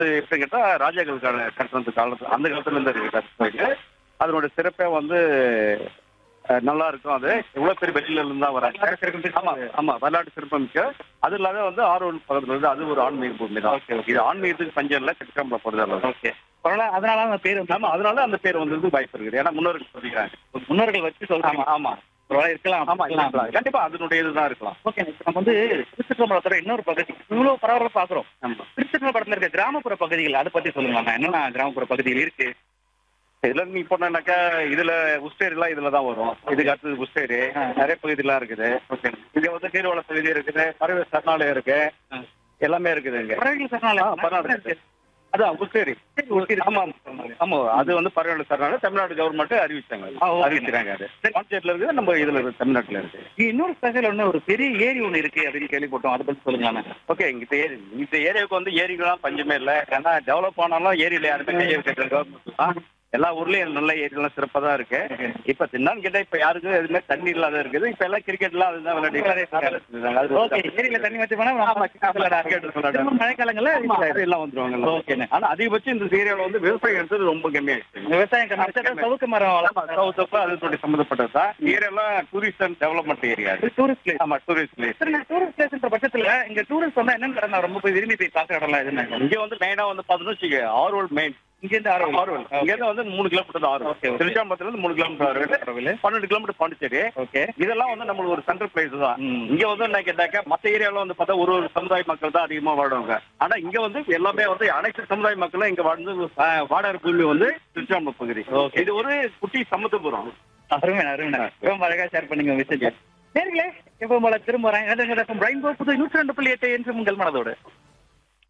எப்படி கேட்டா ராஜாக்களுக்கான கட்டணத்து காலத்துல அந்த காலத்துல இருந்து இருக்கு கட்டணத்துக்கு அதனுடைய சிறப்பே வந்து அஹ், நல்லா இருக்கும் அது எவ்வளவு பேர் வெளியில இருந்து தான் வராங்க ஆமா ஆமா வரலாற்று சிறப்பு மிக்க அது இல்லாத வந்து ஆரோல் பக்கத்துல இருந்து அது ஒரு ஆன்மீக பூமி தான் இது ஆன்மீகத்துக்கு பஞ்சம் இல்ல சிற்றம்பல பொறுத்தளவு ஓகே பரவாயில்ல அதனால அந்த பேர் வந்து ஆமா அதனால அந்த பேர் வந்தது வாய்ப்பு இருக்குது ஏன்னா முன்னோர்கள் சொல்லிக்கிறாங்க முன்னோர்கள் வச்சு ஆமா சொல்றாங்க ஆமா பரவாயில்ல இருக்கலாம் ஆமா இருக்கலாம். கண்டிப்பா அதனுடைய இதுதான் இருக்கலாம் ஓகே நம்ம வந்து திருச்சிற்றம்பலத்தோட இன்னொரு பகுதி இவ்வளவு பரவாயில்ல பாக்குறோம் ஆமா திருச்சிற்றம்பலத்துல இருக்க கிராமப்புற பகுதிகள் அதை பத்தி சொல்லுங்க என்னென்ன கிராமப்புற பகுதிகள் இருக்கு இதுல நீ போனாக்கா இதுல உஸ்டேரி எல்லாம் இதுல தான் வரும் இதுக்கு அடுத்தது உஸ்டேரி நிறைய பகுதியெல்லாம் இருக்குது இங்க வந்து நீர்வள பகுதி இருக்குது பறவை சரணாலயம் இருக்கு எல்லாமே இருக்குது இங்க பறவைகள் சரணாலயம் ஆ, பரவாயில்ல இருக்கு. அதான் உஸ்டேரி ஆமா ஆமா அது வந்து பறவை சரணாலயம் தமிழ்நாடு கவர்மெண்ட் அறிவிச்சாங்க ஆ, ஓகே. அறிவிச்சாங்க அது பாண்டிச்சேரியில இருக்குது நம்ம இதுல இருக்கு தமிழ்நாட்டுல இருக்கு இங்க இன்னொரு ஸ்பெஷல் ஒண்ணு ஒரு பெரிய ஏரி ஒண்ணு இருக்கு அப்படின்னு கேள்விப்பட்டோம் அதை பத்தி சொல்லுங்க ஓகே இந்த ஏரி இந்த ஏரியாவுக்கு வந்து ஏரிகள்லாம் பஞ்சமே இல்லை ஏன்னா டெவலப் ஆனாலும் ஏரியில யாருமே கை வைக்கிறது கவர்மெண்ட் எல்லா ஊர்லயும் நல்ல ஏரிலாம் சிறப்பா தான் இருக்கு இப்ப தின்னான்னு கேட்டா இப்ப யாருக்கும் எதுவுமே தண்ணி இல்லாத இருக்குது இப்ப எல்லாம் கிரிக்கெட்லாம் அதுதான் விளையாடி ஓகே ஏரியில தண்ணி வச்சு போனா ஆமா, cricket விளையாடுறாங்க. திரும்ப மழைக்காலங்கள்ல எல்லாம் வந்துருவாங்க ஓகேண்ணே. ஆனா அதிகபட்சம் இந்த ஏரியாவில் வந்து விவசாயம் எடுத்தது ரொம்ப கம்மியாயிடுச்சு விவசாயம் கம்மி சவுக்கு மரம் வளர்ப்பாங்க. சவுத் அதனுடைய சம்மந்தப்பட்டது தான் ஏரியாலாம் டூரிஸ்ட் அண்ட் டெவலப்மெண்ட் ஏரியா இது டூரிஸ்ட் பிளேஸ் ஆமா டூரிஸ்ட் பிளேஸ் சரி நான் டூரிஸ்ட் பிளேஸ்ன்ற பட்சத்துல இங்க டூரிஸ்ட் வந்தா என்னன்னு கடை நான் ரொம்ப போய் விரும்பி போய் பாக்குற இடம்லாம் எதுன்னு இங்க வந்து மெயினா வந்து பார்த்தோம்னு வச்சுக்க ஆர்வல் மெயின் இங்க இருந்து ஆரோவில் ஆர்வல் இங்க இருந்து வந்து மூணு கிலோமீட்டர் தான் Okay, ஆர்வல் okay. திருச்சாம்பரத்துல இருந்து மூணு கிலோமீட்டர் ஆர்வல் பன்னெண்டு கிலோமீட்டர் பாண்டிச்சேரி ஓகே இதெல்லாம் வந்து நம்மளுக்கு ஒரு சென்ட்ரல் பிளேஸ் தான் ம். இங்க வந்து என்ன கேட்டாக்க மத்த ஏரியால வந்து பார்த்தா ஒரு ஒரு சமுதாய மக்கள் தான் அதிகமா வாழ்வாங்க ஆனா இங்க வந்து எல்லாமே வந்து அனைத்து சமுதாய மக்களும் இங்க வாழ்ந்து அஹ், வாடகை பூமி வந்து திருச்சாம்பரம் பகுதி Okay. இது ஒரு குட்டி சமுத்திரபுரம் அருமை அருமை ரொம்ப அழகா ஷேர் பண்ணீங்க விஷயம் நேர்களே எப்போ போல திரும்ப வரேன் ரெயின்போ புது நூற்றி ரெண்டு புள்ளி எட்டு என்று உங்கள் மனதோடு